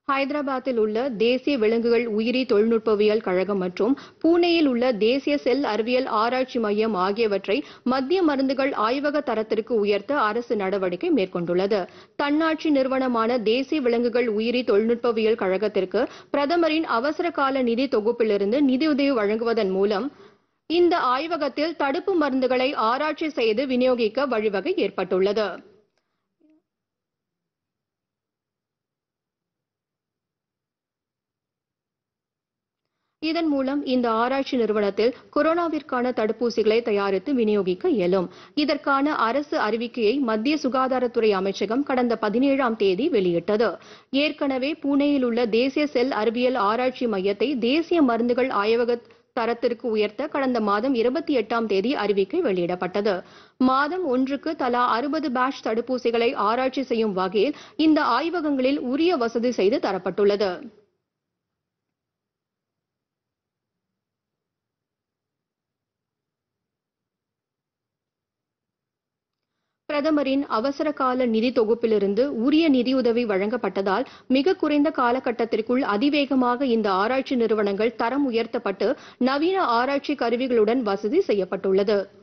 ஹைதராபாத்தில் உள்ள தேசிய விலங்குகள் உயிரி தொழில்நுட்பவியல் கழகம் மற்றும் பூனேயில் உள்ள தேசிய செல் அறிவியல் ஆராய்ச்சி மையம் ஆகியவற்றை மத்திய மருந்துகள் ஆய்வக தரத்திற்கு உயர்த்த அரசு நடவடிக்கை மேற்கொண்டுள்ளது தன்னாட்சி நிறுவனமான தேசிய விலங்குகள் உயிரி தொழில்நுட்பவியல் கழகத்திற்கு பிரதமரின் அவசர கால நிதி தொகுப்பிலிருந்து நிதியுதவி வழங்குவதன் மூலம் இந்த ஆய்வகத்தில் தடுப்பு மருந்துகளை ஆராய்ச்சி செய்து விநியோகிக்க வழிவகை ஏற்பட்டுள்ளது இதன் மூலம் இந்த ஆராய்ச்சி நிறுவனத்தில் கொரோனாவிற்கான தடுப்பூசிகளை தயாரித்து விநியோகிக்க இயலும் இதற்கான அரசு அறிவிக்கையை மத்திய சுகாதாரத்துறை அமைச்சகம் கடந்த பதினேழாம் தேதி வெளியிட்டது ஏற்கனவே புனேயில் உள்ள தேசிய செல் அறிவியல் ஆராய்ச்சி மையத்தை தேசிய மருந்துகள் ஆய்வக தரத்திற்கு உயர்த்த கடந்த மாதம் இருபத்தி எட்டாம் தேதி அறிவிக்கை வெளியிடப்பட்டது மாதம் ஒன்றுக்கு தலா அறுபது பேட்ச் தடுப்பூசிகளை ஆராய்ச்சி செய்யும் வகையில் இந்த ஆய்வகங்களில் உரிய வசதி செய்து தரப்பட்டுள்ளது பிரதமரின் அவசர கால நிதி தொகுப்பிலிருந்து உரிய நிதியுதவி வழங்கப்பட்டதால் மிக குறைந்த காலகட்டத்திற்குள் அதிவேகமாக இந்த ஆராய்ச்சி நிறுவனங்கள் தரம் உயர்த்தப்பட்டு நவீன ஆராய்ச்சி கருவிகளுடன் வசதி செய்யப்பட்டுள்ளது